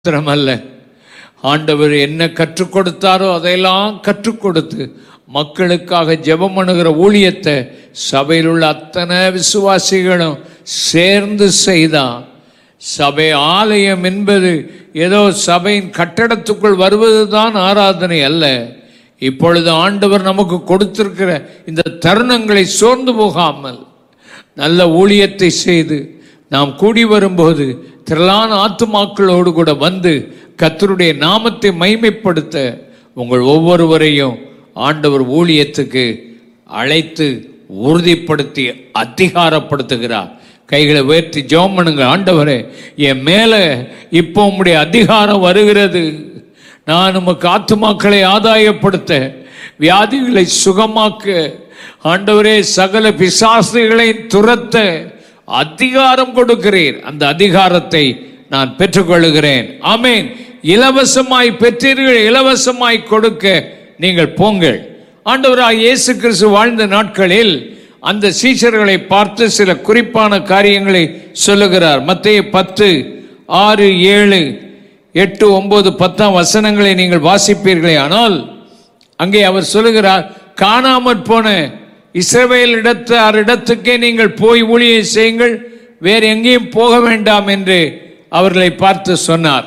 மாத்திரமல்ல ஆண்டவர் என்ன கற்றுக் கொடுத்தாரோ அதையெல்லாம் கற்றுக் கொடுத்து மக்களுக்காக ஜெபம் பண்ணுகிற ஊழியத்தை சபையில் உள்ள அத்தனை விசுவாசிகளும் சேர்ந்து செய்தான் சபை ஆலயம் என்பது ஏதோ சபையின் கட்டடத்துக்குள் வருவதுதான் ஆராதனை அல்ல இப்பொழுது ஆண்டவர் நமக்கு கொடுத்திருக்கிற இந்த தருணங்களை சோர்ந்து போகாமல் நல்ல ஊழியத்தை செய்து நாம் கூடி வரும்போது திரளான ஆத்துமாக்களோடு கூட வந்து கத்தருடைய நாமத்தை மைமைப்படுத்த உங்கள் ஒவ்வொருவரையும் ஆண்டவர் ஊழியத்துக்கு அழைத்து உறுதிப்படுத்தி அதிகாரப்படுத்துகிறார் கைகளை உயர்த்தி ஜெபம் பண்ணுங்க ஆண்டவரே என் மேல இப்போ உம்முடைய அதிகாரம் வருகிறது நான் உமக்கு ஆத்துமாக்களை ஆதாயப்படுத்த வியாதிகளை சுகமாக்க ஆண்டவரே சகல பிசாசுகளை துரத்த அதிகாரம் கொடுக்கிறீர் அந்த அதிகாரத்தை நான் பெற்றுக்கொள்கிறேன் ஆமேன் இலவசமாய் பெற்றீர்கள் இலவசமாய் கொடுக்க நீங்கள் போங்கள் ஆண்டவராக இயேசு கிறிஸ்து வாழ்ந்த நாட்களில் அந்த சீஷர்களை பார்த்து சில குறிப்பான காரியங்களை சொல்லுகிறார் மத்திய பத்து ஆறு ஏழு எட்டு ஒன்பது பத்தாம் வசனங்களை நீங்கள் வாசிப்பீர்களே ஆனால் அங்கே அவர் சொல்லுகிறார் காணாமற் போன இஸ்ரவேல் இடத்தார் இடத்துக்கே நீங்கள் போய் ஊழியம் செய்யுங்கள் வேறு எங்கேயும் போக வேண்டாம் என்று அவர்களை பார்த்து சொன்னார்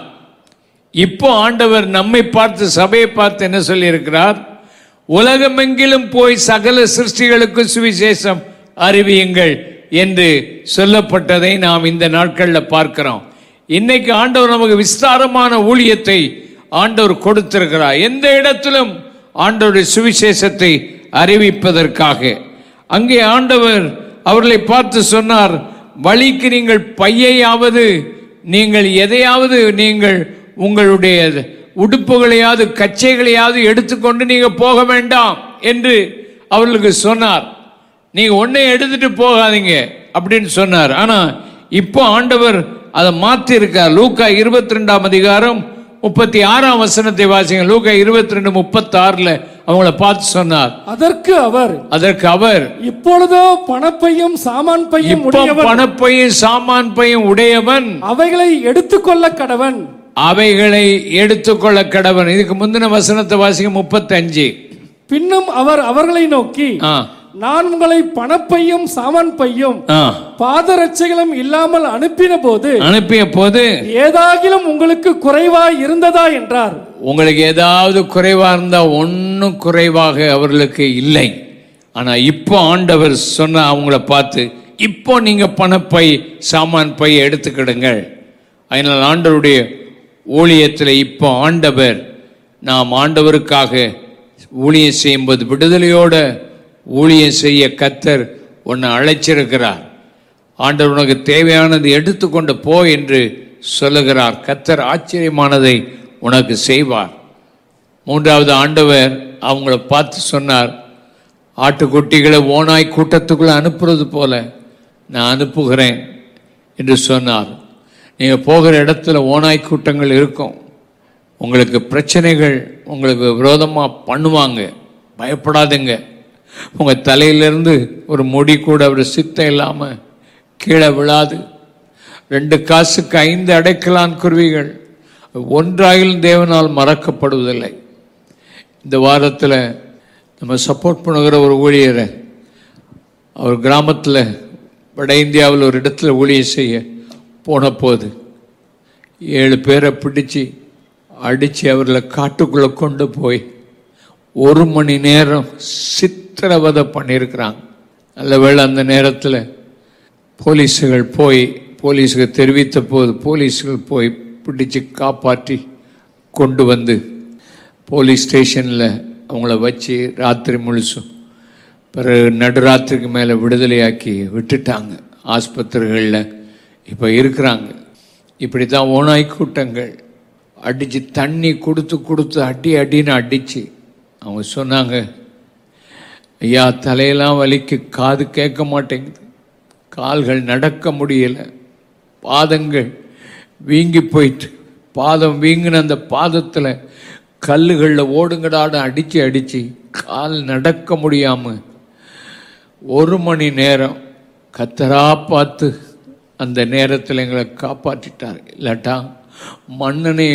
இப்போ ஆண்டவர் நம்மை பார்த்து சபையை பார்த்து என்ன சொல்லியிருக்கிறார் உலகமெங்கிலும் போய் சகல சிருஷ்டிகளுக்கு சுவிசேஷம் அறிவியுங்கள் என்று சொல்லப்பட்டதை நாம் இந்த நாட்களில் பார்க்கிறோம் இன்னைக்கு ஆண்டவர் நமக்கு விஸ்தாரமான ஊழியத்தை ஆண்டவர் கொடுத்திருக்கிறார் எந்த இடத்திலும் ஆண்டவருடைய சுவிசேஷத்தை அறிவிப்பதற்காக அங்கே ஆண்டவர் அவர்களை பார்த்து சொன்னார் வழிக்கு நீங்கள் பையையாவது நீங்கள் எதையாவது நீங்கள் உங்களுடைய உடுப்புகளையாவது கச்சைகளையாவது எடுத்துக்கொண்டு நீங்க போக வேண்டாம் என்று அவர்களுக்கு சொன்னார் நீங்க ஒன்னே எடுத்துட்டு போகாதீங்க அப்படின்னு சொன்னார் ஆனா இப்போ ஆண்டவர் அதை மாத்தி இருக்கார் லூக்கா இருபத்தி ரெண்டாம் அதிகாரம் முப்பத்தி ஆறாம் வசனத்தை வாசிங்க லூக்கா இருபத்தி ரெண்டு முப்பத்தி ஆறுல அவங்கள பார்த்து சொன்னார் அதற்கு அவர் அதற்கு அவர் இப்பொழுதோ பணப்பையும் சாமான் பையும் இப்போ உடையவன் பணப்பையும் சாமான் பையும் உடையவன் அவைகளை எடுத்துக்கொள்ள கடவன் அவைகளை எடுத்துக்கொள்ள கடவன் இதுக்கு முந்தின வசனத்தை வாசிங்க முப்பத்தஞ்சு பின்னும் அவர் அவர்களை நோக்கி ஆ நான் உங்களை பணப்பையும் சாமான் பையும் ஆ பாதரட்சைகளும் இல்லாமல் அனுப்பின போது அனுப்பிய போது ஏதாகிலும் உங்களுக்கு குறைவாய் இருந்ததா என்றார் உங்களுக்கு ஏதாவது குறைவா இருந்தா ஒன்றும் குறைவாக அவர்களுக்கு இல்லை ஆனா இப்போ ஆண்டவர் சொன்ன அவங்கள பார்த்து இப்போ நீங்க பணப்பை சாமான் பை எடுத்துக்கிடுங்கள் அதனால் ஆண்டவருடைய ஊழியத்தில் இப்போ ஆண்டவர் நாம் ஆண்டவருக்காக ஊழியம் செய்யும்போது விடுதலையோட ஊழியம் செய்ய கத்தர் உன்னை அழைச்சிருக்கிறார் ஆண்டவர் உனக்கு தேவையானது எடுத்துக்கொண்டு போ என்று சொல்லுகிறார் கத்தர் ஆச்சரியமானதை உனக்கு செய்வார் மூன்றாவது ஆண்டவர் அவங்கள பார்த்து சொன்னார் ஆட்டுக்குட்டிகளை ஓனாய் கூட்டத்துக்குள்ள அனுப்புறது போல நான் அனுப்புகிறேன் என்று சொன்னார் நீங்கள் போகிற இடத்துல ஓனாய் கூட்டங்கள் இருக்கும் உங்களுக்கு பிரச்சனைகள் உங்களுக்கு விரோதமாக பண்ணுவாங்க பயப்படாதுங்க உங்கள் தலையிலிருந்து ஒரு முடி கூட ஒரு சித்தம் இல்லாமல் கீழே விழாது ரெண்டு காசுக்கு ஐந்து அடைக்கலான் குருவிகள் ஒன்றாயிலும் தேவனால் மறக்கப்படுவதில்லை இந்த வாரத்தில் நம்ம சப்போர்ட் பண்ணுகிற ஒரு ஊழியரை அவர் கிராமத்தில் வட இந்தியாவில் ஒரு இடத்துல ஊழியம் செய்ய போன போது ஏழு பேரை பிடிச்சு அடித்து அவர்களை காட்டுக்குள்ளே கொண்டு போய் ஒரு மணி நேரம் சித்திரவதை பண்ணியிருக்கிறாங்க நல்ல வேளை அந்த நேரத்தில் போலீஸுகள் போய் போலீஸுக்கு தெரிவித்த போது போலீஸுகள் போய் பிடிச்சு காப்பாற்றி கொண்டு வந்து போலீஸ் ஸ்டேஷனில் அவங்கள வச்சு ராத்திரி முழுசும் பிறகு நடுராத்திரிக்கு மேலே விடுதலையாக்கி விட்டுட்டாங்க ஆஸ்பத்திரிகளில் இப்போ இருக்கிறாங்க இப்படி தான் ஓனாய் கூட்டங்கள் அடித்து தண்ணி கொடுத்து கொடுத்து அடி அடின்னு அடித்து அவங்க சொன்னாங்க ஐயா தலையெல்லாம் வலிக்கு காது கேட்க மாட்டேங்குது கால்கள் நடக்க முடியல பாதங்கள் வீங்கி போயிட்டு பாதம் வீங்கின அந்த பாதத்தில் கல்லுகளில் ஓடுங்கடாட அடித்து அடித்து கால் நடக்க முடியாமல் ஒரு மணி நேரம் கத்தரா பார்த்து அந்த நேரத்தில் எங்களை காப்பாற்றிட்டார் இல்லாட்டா மன்னனை